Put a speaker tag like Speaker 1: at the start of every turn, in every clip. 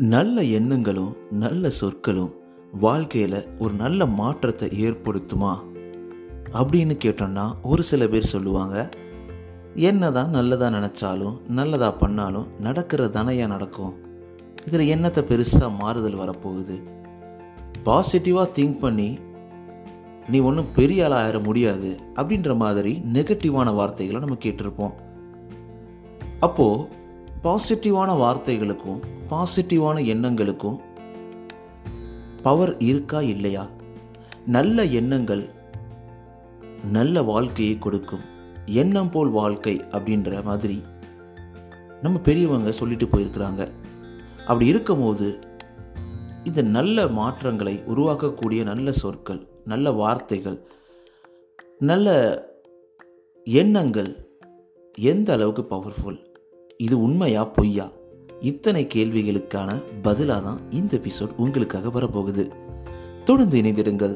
Speaker 1: நல்ல எண்ணங்களும் நல்ல சொற்களும் வாழ்க்கையில் ஒரு நல்ல மாற்றத்தை ஏற்படுத்துமா அப்படின்னு கேட்டோம்னா ஒரு சில பேர் சொல்லுவாங்க என்னதான் நல்லதாக நினச்சாலும் நல்லதாக பண்ணாலும் நடக்கிறது தானேயா நடக்கும் இதில் என்னத்தை பெருசாக மாறுதல் வரப்போகுது பாசிட்டிவாக திங்க் பண்ணி நீ ஒன்றும் பெரிய ஆளாக ஆயிட முடியாது அப்படின்ற மாதிரி நெகட்டிவான வார்த்தைகளை நம்ம கேட்டிருப்போம் அப்போது பாசிட்டிவான வார்த்தைகளுக்கும் பாசிட்டிவான எண்ணங்களுக்கும் பவர் இருக்கா இல்லையா நல்ல எண்ணங்கள் நல்ல வாழ்க்கையை கொடுக்கும் எண்ணம் போல் வாழ்க்கை அப்படின்ற மாதிரி நம்ம பெரியவங்க சொல்லிட்டு போயிருக்கிறாங்க அப்படி இருக்கும்போது இந்த நல்ல மாற்றங்களை உருவாக்கக்கூடிய நல்ல சொற்கள் நல்ல வார்த்தைகள் நல்ல எண்ணங்கள் எந்த அளவுக்கு பவர்ஃபுல் இது உண்மையா பொய்யா இத்தனை கேள்விகளுக்கான பதிலாக தான் இந்த எபிசோட் உங்களுக்காக வரப்போகுது தொடர்ந்து இணைந்திடுங்கள்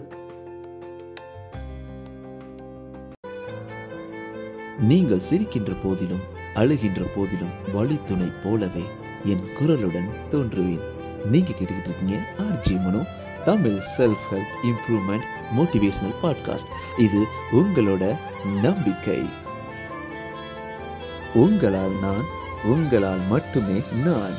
Speaker 1: நீங்கள் சிரிக்கின்ற போதிலும் அழுகின்ற போதிலும் வழித்துணை போலவே என் குரலுடன் தோன்றுவேன் நீங்க கேட்டுக்கிட்டு இருக்கீங்க RJ Mano Tamil self help improvement motivational podcast இது உங்களோட நம்பிக்கை உங்களால் நான் உங்களால் மட்டுமே நான்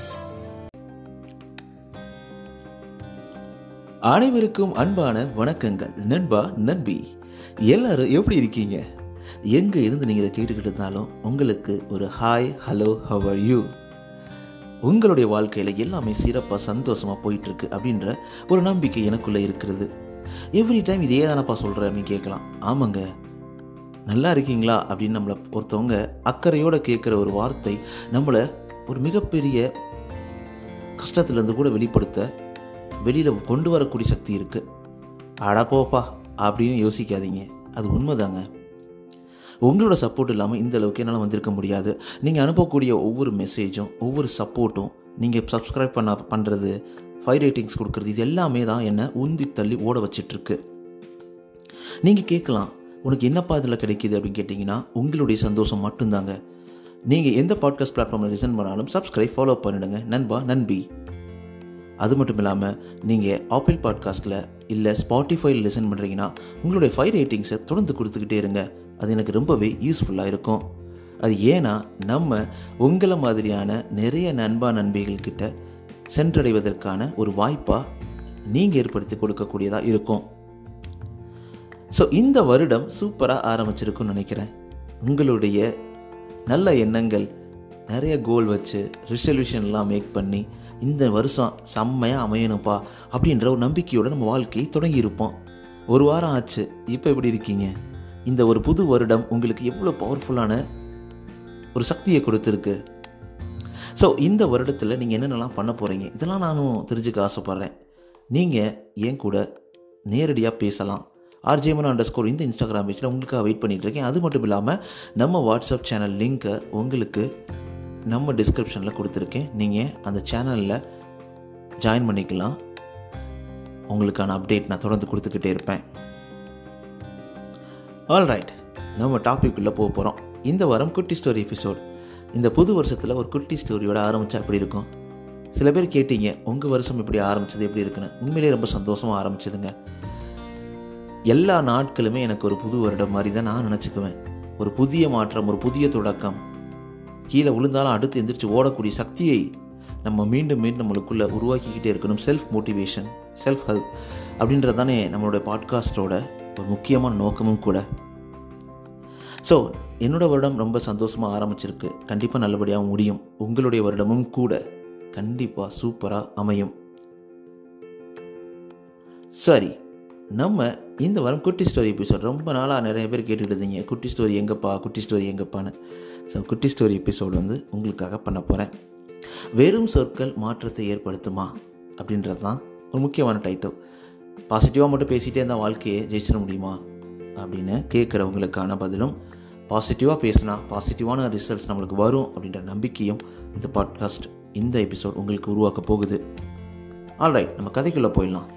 Speaker 1: அனைவருக்கும் அன்பான வணக்கங்கள் நண்பா நண்பி எல்லாரும் எப்படி இருக்கீங்க எங்கே இருந்து நீங்கள் இதை கேட்டுக்கிட்டு இருந்தாலும் உங்களுக்கு ஒரு ஹாய் ஹலோ ஹவர் யூ உங்களுடைய வாழ்க்கையில் எல்லாமே சிறப்பாக சந்தோஷமாக போயிட்டுருக்கு அப்படின்ற ஒரு நம்பிக்கை எனக்குள்ளே இருக்கிறது எவ்ரி டைம் இதே தானப்பா சொல்கிறேன் அப்படின்னு கேட்கலாம் ஆமாங்க நல்லா இருக்கீங்களா அப்படின்னு நம்மளை ஒருத்தவங்க அக்கறையோடு கேட்குற ஒரு வார்த்தை நம்மளை ஒரு மிகப்பெரிய கஷ்டத்துலேருந்து கூட வெளிப்படுத்த வெளியில் கொண்டு வரக்கூடிய சக்தி இருக்குது அடா போப்பா அப்படின்னு யோசிக்காதீங்க அது உண்மைதாங்க உங்களோட சப்போர்ட் இல்லாமல் இந்த அளவுக்கு என்னால் வந்திருக்க முடியாது நீங்கள் அனுப்பக்கூடிய ஒவ்வொரு மெசேஜும் ஒவ்வொரு சப்போர்ட்டும் நீங்கள் சப்ஸ்கிரைப் பண்ண பண்ணுறது ஃபைவ் ரேட்டிங்ஸ் கொடுக்குறது இது எல்லாமே தான் என்னை உந்தி தள்ளி ஓட வச்சிட்ருக்கு நீங்கள் கேட்கலாம் உனக்கு என்னப்பா இதில் கிடைக்கிது அப்படின்னு கேட்டிங்கன்னா உங்களுடைய சந்தோஷம் மட்டும்தாங்க நீங்கள் எந்த பாட்காஸ்ட் பிளாட்ஃபார்மில் லிசன் பண்ணாலும் சப்ஸ்கிரைப் ஃபாலோ பண்ணிடுங்க நண்பா நண்பி அது மட்டும் இல்லாமல் நீங்கள் ஆப்பிள் பாட்காஸ்ட்டில் இல்லை ஸ்பாட்டிஃபைல லிசன் பண்ணுறீங்கன்னா உங்களுடைய ஃபைவ் ரேட்டிங்ஸை தொடர்ந்து கொடுத்துக்கிட்டே இருங்க அது எனக்கு ரொம்பவே யூஸ்ஃபுல்லாக இருக்கும் அது ஏன்னா நம்ம உங்களை மாதிரியான நிறைய நண்பா நண்பிகள்கிட்ட சென்றடைவதற்கான ஒரு வாய்ப்பாக நீங்கள் ஏற்படுத்தி கொடுக்கக்கூடியதாக இருக்கும் ஸோ இந்த வருடம் சூப்பராக ஆரம்பிச்சிருக்குன்னு நினைக்கிறேன் உங்களுடைய நல்ல எண்ணங்கள் நிறைய கோல் வச்சு ரிசல்யூஷன்லாம் மேக் பண்ணி இந்த வருஷம் செம்மையாக அமையணும்ப்பா அப்படின்ற ஒரு நம்பிக்கையோடு நம்ம வாழ்க்கையை தொடங்கியிருப்போம் ஒரு வாரம் ஆச்சு இப்போ எப்படி இருக்கீங்க இந்த ஒரு புது வருடம் உங்களுக்கு எவ்வளோ பவர்ஃபுல்லான ஒரு சக்தியை கொடுத்துருக்கு ஸோ இந்த வருடத்தில் நீங்கள் என்னென்னலாம் பண்ண போகிறீங்க இதெல்லாம் நானும் தெரிஞ்சுக்க ஆசைப்பட்றேன் நீங்கள் என் கூட நேரடியாக பேசலாம் ஆர்ஜேமன் அண்டர் ஸ்கோர் இந்த இன்ஸ்டாகிராம் பேஜில் உங்களுக்காக வெயிட் பண்ணிகிட்டு இருக்கேன் அது மட்டும் இல்லாமல் நம்ம வாட்ஸ்அப் சேனல் லிங்க்கை உங்களுக்கு நம்ம டிஸ்கிரிப்ஷனில் கொடுத்துருக்கேன் நீங்கள் அந்த சேனலில் ஜாயின் பண்ணிக்கலாம் உங்களுக்கான அப்டேட் நான் தொடர்ந்து கொடுத்துக்கிட்டே இருப்பேன் ஆல்ரைட் நம்ம டாபிக்குள்ளே போக போகிறோம் இந்த வாரம் குட்டி ஸ்டோரி எபிசோட் இந்த புது வருஷத்தில் ஒரு குட்டி ஸ்டோரியோட ஆரம்பித்தா எப்படி இருக்கும் சில பேர் கேட்டீங்க உங்கள் வருஷம் இப்படி ஆரம்பித்தது எப்படி இருக்குன்னு உண்மையிலேயே ரொம்ப சந்தோஷமாக ஆரம்பிச்சதுங்க எல்லா நாட்களுமே எனக்கு ஒரு புது வருடம் மாதிரி தான் நான் நினச்சிக்குவேன் ஒரு புதிய மாற்றம் ஒரு புதிய தொடக்கம் கீழே விழுந்தாலும் அடுத்து எந்திரிச்சு ஓடக்கூடிய சக்தியை நம்ம மீண்டும் மீண்டும் நம்மளுக்குள்ளே உருவாக்கிக்கிட்டே இருக்கணும் செல்ஃப் மோட்டிவேஷன் செல்ஃப் ஹெல்ப் அப்படின்றது தானே நம்மளோட பாட்காஸ்ட்டோட ஒரு முக்கியமான நோக்கமும் கூட ஸோ என்னோடய வருடம் ரொம்ப சந்தோஷமாக ஆரம்பிச்சிருக்கு கண்டிப்பாக நல்லபடியாக முடியும் உங்களுடைய வருடமும் கூட கண்டிப்பாக சூப்பராக அமையும் சரி நம்ம இந்த வாரம் குட்டி ஸ்டோரி எபிசோட் ரொம்ப நாளாக நிறைய பேர் கேட்டுட்டு இருந்தீங்க குட்டி ஸ்டோரி எங்கப்பா குட்டி ஸ்டோரி எங்கப்பான்னு ஸோ குட்டி ஸ்டோரி எபிசோடு வந்து உங்களுக்காக பண்ண போகிறேன் வெறும் சொற்கள் மாற்றத்தை ஏற்படுத்துமா அப்படின்றது தான் ஒரு முக்கியமான டைட்டில் பாசிட்டிவாக மட்டும் பேசிகிட்டே இருந்தால் வாழ்க்கையை ஜெயிச்சிட முடியுமா அப்படின்னு கேட்குறவங்களுக்கான பதிலும் பாசிட்டிவாக பேசினா பாசிட்டிவான ரிசல்ட்ஸ் நம்மளுக்கு வரும் அப்படின்ற நம்பிக்கையும் இந்த பாட்காஸ்ட் இந்த எபிசோட் உங்களுக்கு உருவாக்க போகுது ஆல்ரைட் நம்ம கதைக்குள்ளே போயிடலாம்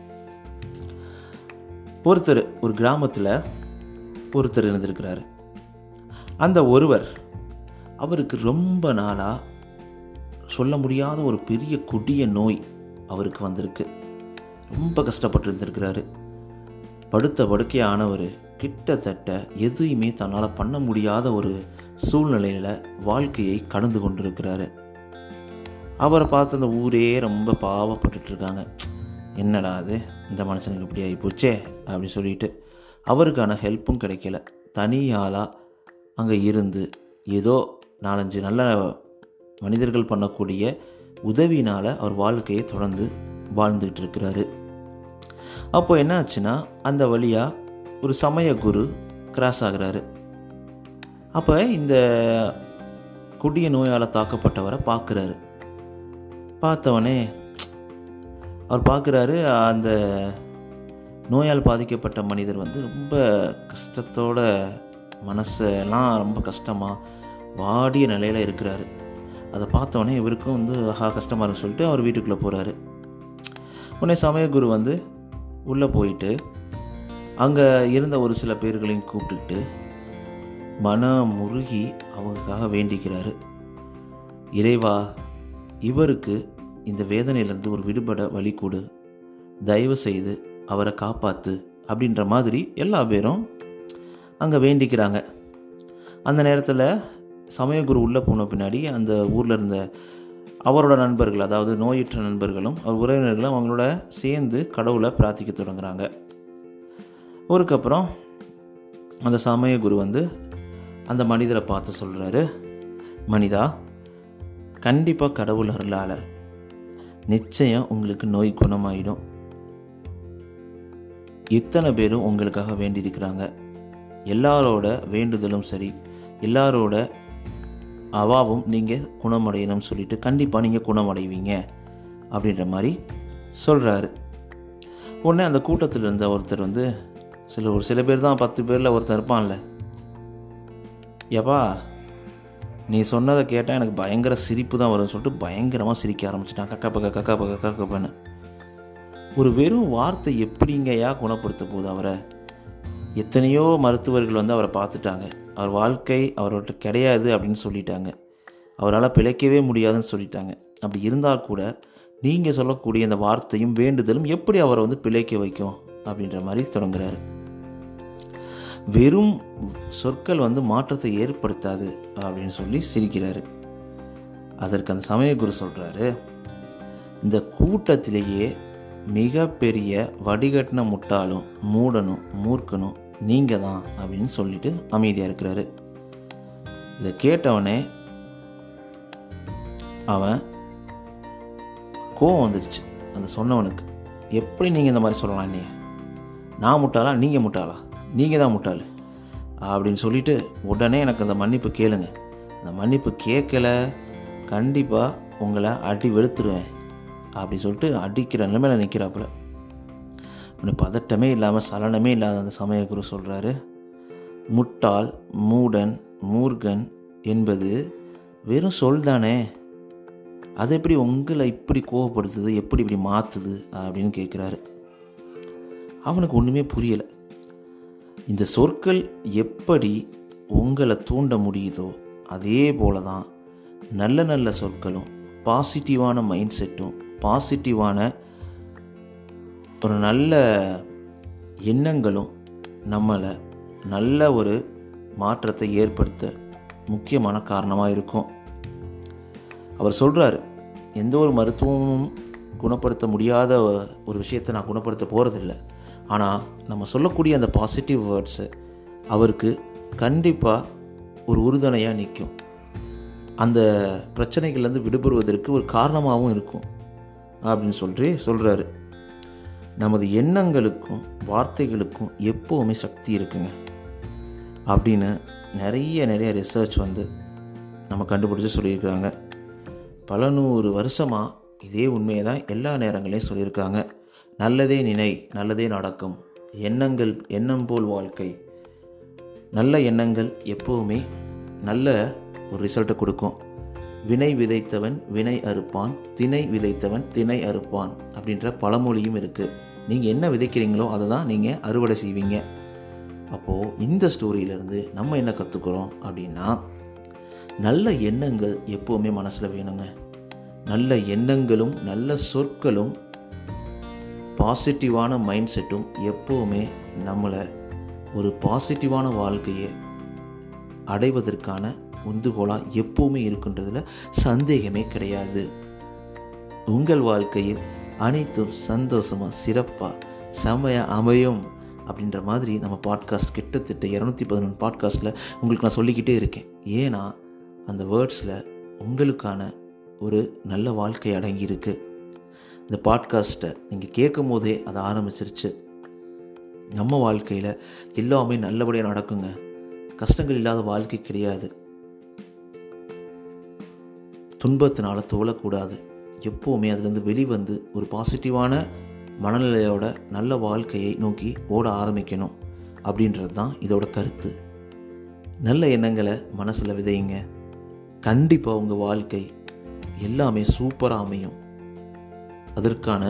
Speaker 1: ஒருத்தர் ஒரு கிராமத்தில் ஒருத்தர் இருந்திருக்கிறாரு அந்த ஒருவர் அவருக்கு ரொம்ப நாளாக சொல்ல முடியாத ஒரு பெரிய கொடிய நோய் அவருக்கு வந்திருக்கு ரொம்ப கஷ்டப்பட்டு இருந்திருக்கிறாரு படுத்த படுக்கையானவர் கிட்டத்தட்ட எதையுமே தன்னால் பண்ண முடியாத ஒரு சூழ்நிலையில் வாழ்க்கையை கடந்து கொண்டிருக்கிறாரு அவரை பார்த்து அந்த ஊரே ரொம்ப பாவப்பட்டுட்டு இருக்காங்க என்னடா அது இந்த மனுஷனுக்கு இப்படி ஆகி போச்சே அப்படின்னு சொல்லிட்டு அவருக்கான ஹெல்ப்பும் கிடைக்கல தனியாளாக அங்கே இருந்து ஏதோ நாலஞ்சு நல்ல மனிதர்கள் பண்ணக்கூடிய உதவினால் அவர் வாழ்க்கையை தொடர்ந்து வாழ்ந்துக்கிட்டு இருக்கிறாரு அப்போ என்ன ஆச்சுன்னா அந்த வழியாக ஒரு சமய குரு கிராஸ் ஆகுறாரு அப்போ இந்த கொடிய நோயால் தாக்கப்பட்டவரை பார்க்குறாரு பார்த்தவனே அவர் பார்க்குறாரு அந்த நோயால் பாதிக்கப்பட்ட மனிதர் வந்து ரொம்ப கஷ்டத்தோட மனசெல்லாம் ரொம்ப கஷ்டமாக வாடிய நிலையில் இருக்கிறாரு அதை பார்த்தவொடனே இவருக்கும் வந்து ஆஹா கஷ்டமாக இருக்குன்னு சொல்லிட்டு அவர் வீட்டுக்குள்ளே போகிறாரு உடனே சமயகுரு வந்து உள்ளே போயிட்டு அங்கே இருந்த ஒரு சில பேர்களையும் கூப்பிட்டுக்கிட்டு மனம் முருகி அவங்களுக்காக வேண்டிக்கிறாரு இறைவா இவருக்கு இந்த வேதனையிலேருந்து ஒரு விடுபட வழி கொடு தயவு செய்து அவரை காப்பாற்று அப்படின்ற மாதிரி எல்லா பேரும் அங்கே வேண்டிக்கிறாங்க அந்த நேரத்தில் சமயகுரு உள்ளே போன பின்னாடி அந்த ஊரில் இருந்த அவரோட நண்பர்கள் அதாவது நோயுற்ற நண்பர்களும் அவர் உறவினர்களும் அவங்களோட சேர்ந்து கடவுளை பிரார்த்திக்க தொடங்குறாங்க ஒருக்கப்புறம் அந்த சமயகுரு வந்து அந்த மனிதரை பார்த்து சொல்கிறாரு மனிதா கண்டிப்பாக கடவுள் அருளால் நிச்சயம் உங்களுக்கு நோய் குணமாயிடும் இத்தனை பேரும் உங்களுக்காக வேண்டியிருக்கிறாங்க எல்லாரோட வேண்டுதலும் சரி எல்லாரோட அவாவும் நீங்கள் குணமடையணும்னு சொல்லிட்டு கண்டிப்பாக நீங்கள் குணமடைவீங்க அப்படின்ற மாதிரி சொல்கிறாரு உடனே அந்த கூட்டத்தில் இருந்த ஒருத்தர் வந்து சில ஒரு சில பேர் தான் பத்து பேரில் ஒருத்தர் இருப்பான்ல ஏப்பா நீ சொன்னதை கேட்டால் எனக்கு பயங்கர சிரிப்பு தான் வரும்னு சொல்லிட்டு பயங்கரமாக சிரிக்க ஆரம்பிச்சிட்டான் கக்கா பக்க கக்கா பக்க கக்கா பன்னு ஒரு வெறும் வார்த்தை எப்படிங்கயா குணப்படுத்த போகுது அவரை எத்தனையோ மருத்துவர்கள் வந்து அவரை பார்த்துட்டாங்க அவர் வாழ்க்கை அவர்கிட்ட கிடையாது அப்படின்னு சொல்லிட்டாங்க அவரால் பிழைக்கவே முடியாதுன்னு சொல்லிட்டாங்க அப்படி இருந்தால் கூட நீங்கள் சொல்லக்கூடிய அந்த வார்த்தையும் வேண்டுதலும் எப்படி அவரை வந்து பிழைக்க வைக்கும் அப்படின்ற மாதிரி தொடங்குறாரு வெறும் சொற்கள் வந்து மாற்றத்தை ஏற்படுத்தாது அப்படின்னு சொல்லி சிரிக்கிறாரு அதற்கு அந்த சமயகுரு சொல்கிறாரு இந்த கூட்டத்திலேயே மிகப்பெரிய வடிகட்டின முட்டாளும் மூடனும் மூர்க்கனும் நீங்கள் தான் அப்படின்னு சொல்லிட்டு அமைதியாக இருக்கிறாரு இதை கேட்டவனே அவன் கோவம் வந்துடுச்சு அந்த சொன்னவனுக்கு எப்படி நீங்கள் இந்த மாதிரி சொல்லலாம் நீ நான் முட்டாளா நீங்கள் முட்டாளா நீங்கள் தான் முட்டாள் அப்படின்னு சொல்லிட்டு உடனே எனக்கு அந்த மன்னிப்பு கேளுங்க அந்த மன்னிப்பு கேட்கல கண்டிப்பாக உங்களை அடி வெளுத்துருவேன் அப்படி சொல்லிட்டு அடிக்கிற நிலைமையில் நிற்கிறாப்புல உன்னை பதட்டமே இல்லாமல் சலனமே இல்லாத அந்த சமயகுரு சொல்கிறாரு முட்டாள் மூடன் மூர்கன் என்பது வெறும் சொல் தானே அது எப்படி உங்களை இப்படி கோவப்படுத்துது எப்படி இப்படி மாற்றுது அப்படின்னு கேட்குறாரு அவனுக்கு ஒன்றுமே புரியலை இந்த சொற்கள் எப்படி உங்களை தூண்ட முடியுதோ அதே போல தான் நல்ல நல்ல சொற்களும் பாசிட்டிவான மைண்ட் செட்டும் பாசிட்டிவான ஒரு நல்ல எண்ணங்களும் நம்மளை நல்ல ஒரு மாற்றத்தை ஏற்படுத்த முக்கியமான காரணமாக இருக்கும் அவர் சொல்கிறாரு எந்த ஒரு மருத்துவமும் குணப்படுத்த முடியாத ஒரு விஷயத்தை நான் குணப்படுத்த போகிறதில்ல ஆனால் நம்ம சொல்லக்கூடிய அந்த பாசிட்டிவ் வேர்ட்ஸு அவருக்கு கண்டிப்பாக ஒரு உறுதுணையாக நிற்கும் அந்த பிரச்சனைகள்லேருந்து விடுபடுவதற்கு ஒரு காரணமாகவும் இருக்கும் அப்படின்னு சொல்லி சொல்கிறாரு நமது எண்ணங்களுக்கும் வார்த்தைகளுக்கும் எப்போவுமே சக்தி இருக்குங்க அப்படின்னு நிறைய நிறைய ரிசர்ச் வந்து நம்ம கண்டுபிடிச்சி சொல்லியிருக்கிறாங்க பல நூறு வருஷமாக இதே உண்மையை தான் எல்லா நேரங்களையும் சொல்லியிருக்காங்க நல்லதே நினை நல்லதே நடக்கும் எண்ணங்கள் எண்ணம் போல் வாழ்க்கை நல்ல எண்ணங்கள் எப்போவுமே நல்ல ஒரு ரிசல்ட்டை கொடுக்கும் வினை விதைத்தவன் வினை அறுப்பான் திணை விதைத்தவன் திணை அறுப்பான் அப்படின்ற பழமொழியும் இருக்குது நீங்கள் என்ன விதைக்கிறீங்களோ அதை தான் நீங்கள் அறுவடை செய்வீங்க அப்போது இந்த ஸ்டோரியிலேருந்து நம்ம என்ன கற்றுக்குறோம் அப்படின்னா நல்ல எண்ணங்கள் எப்போவுமே மனசில் வேணுங்க நல்ல எண்ணங்களும் நல்ல சொற்களும் பாசிட்டிவான மைண்ட் செட்டும் எப்போவுமே நம்மளை ஒரு பாசிட்டிவான வாழ்க்கையை அடைவதற்கான உந்துகோலாக எப்போவுமே இருக்குன்றதில் சந்தேகமே கிடையாது உங்கள் வாழ்க்கையில் அனைத்தும் சந்தோஷமாக சிறப்பாக செம்மையாக அமையும் அப்படின்ற மாதிரி நம்ம பாட்காஸ்ட் கிட்டத்தட்ட இரநூத்தி பதினொன்று பாட்காஸ்ட்டில் உங்களுக்கு நான் சொல்லிக்கிட்டே இருக்கேன் ஏன்னா அந்த வேர்ட்ஸில் உங்களுக்கான ஒரு நல்ல வாழ்க்கை அடங்கியிருக்கு இந்த பாட்காஸ்ட்டை நீங்கள் கேட்கும் போதே அதை ஆரம்பிச்சிருச்சு நம்ம வாழ்க்கையில் எல்லாமே நல்லபடியாக நடக்குங்க கஷ்டங்கள் இல்லாத வாழ்க்கை கிடையாது துன்பத்தினால தோழக்கூடாது எப்போவுமே அதுலேருந்து வெளிவந்து ஒரு பாசிட்டிவான மனநிலையோட நல்ல வாழ்க்கையை நோக்கி ஓட ஆரம்பிக்கணும் அப்படின்றது தான் இதோட கருத்து நல்ல எண்ணங்களை மனசில் விதையுங்க கண்டிப்பாக உங்கள் வாழ்க்கை எல்லாமே சூப்பராக அமையும் அதற்கான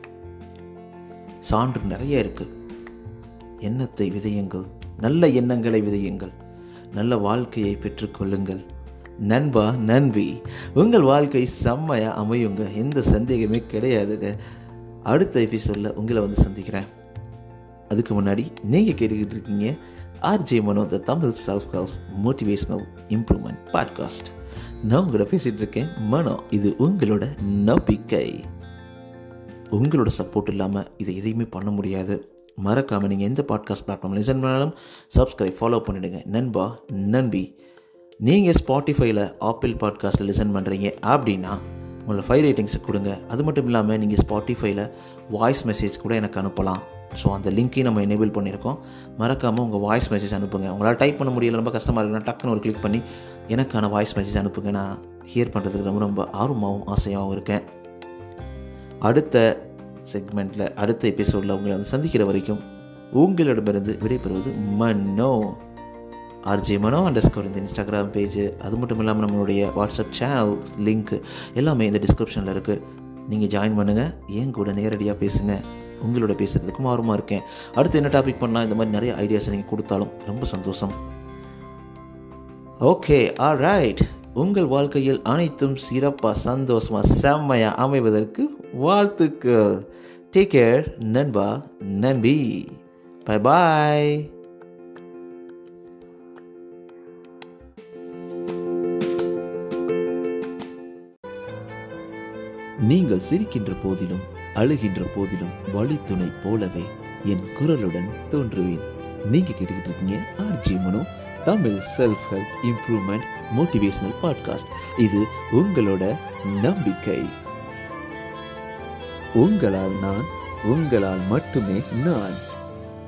Speaker 1: சான்று நிறைய இருக்குது எண்ணத்தை விதையுங்கள் நல்ல எண்ணங்களை விதையுங்கள் நல்ல வாழ்க்கையை பெற்றுக்கொள்ளுங்கள் நண்பா நண்பி உங்கள் வாழ்க்கை செம்மையாக அமையுங்க எந்த சந்தேகமே கிடையாதுங்க அடுத்த எபிசோடில் உங்களை வந்து சந்திக்கிறேன் அதுக்கு முன்னாடி நீங்கள் கேட்டுக்கிட்டு இருக்கீங்க RJ Mano the Tamil self help motivational improvement podcast நான் உங்களோட பேசிகிட்டு இருக்கேன் மனோ இது உங்களோட நம்பிக்கை உங்களோட சப்போர்ட் இல்லாமல் இதை எதையுமே பண்ண முடியாது மறக்காமல் நீங்கள் எந்த பாட்காஸ்ட் பிளாட்ஃபார்ம் லிசன் பண்ணாலும் சப்ஸ்கிரைப் ஃபாலோ பண்ணிவிடுங்க நண்பா நம்பி நீங்கள் ஸ்பாட்டிஃபைல ஆப்பிள் பாட்காஸ்ட்டில் லிசன் பண்ணுறீங்க அப்படின்னா உங்களோட ஃபைவ் ரேட்டிங்ஸை கொடுங்க அது மட்டும் இல்லாமல் நீங்கள் ஸ்பாட்டிஃபைல வாய்ஸ் மெசேஜ் கூட எனக்கு அனுப்பலாம் ஸோ அந்த லிங்க்கையும் நம்ம எனேபிள் பண்ணியிருக்கோம் மறக்காமல் உங்கள் வாய்ஸ் மெசேஜ் அனுப்புங்க உங்களால் டைப் பண்ண முடியல ரொம்ப கஷ்டமாக இருக்குன்னா டக்குன்னு ஒரு கிளிக் பண்ணி எனக்கான வாய்ஸ் மெசேஜ் அனுப்புங்க நான் ஹியர் பண்ணுறதுக்கு ரொம்ப ரொம்ப ஆர்வமாகவும் ஆசையாகவும் இருக்கேன் அடுத்த செக்மெண்ட்டில் அடுத்த எபிசோடில் உங்களை வந்து சந்திக்கிற வரைக்கும் உங்களிடமிருந்து விடைபெறுவது மன்னோ ஆர்ஜே மனோ அண்டர் ஸ்கோர் இந்த இன்ஸ்டாகிராம் பேஜ் அது மட்டும் இல்லாமல் நம்மளுடைய வாட்ஸ்அப் சேனல் லிங்க் எல்லாமே இந்த டிஸ்கிரிப்ஷனில் இருக்குது நீங்கள் ஜாயின் பண்ணுங்கள் ஏன் கூட நேரடியாக பேசுங்க உங்களோட பேசுகிறதுக்கும் ஆர்வமாக இருக்கேன் அடுத்து என்ன டாபிக் பண்ணால் இந்த மாதிரி நிறைய ஐடியாஸ் நீங்கள் கொடுத்தாலும் ரொம்ப சந்தோஷம் ஓகே ஆ ரைட் உங்கள் வாழ்க்கையில் அனைத்தும் சிறப்பாக சந்தோஷமாக செம்மையாக அமைவதற்கு வாழ்த்துக்கள் டேக் கேர் நண்பா நன்பி பை பாய் நீங்கள் சிரிக்கின்ற போதிலும் அழுகின்ற போதிலும் வழித்துணை போலவே என் குரலுடன் தோன்றுவேன் நீங்க கேட்டுக்கிட்டு இருக்கீங்க RJ Mano Tamil self help improvement motivational podcast இது உங்களோட நம்பிக்கை உங்களால் நான் உங்களால் மட்டுமே நான்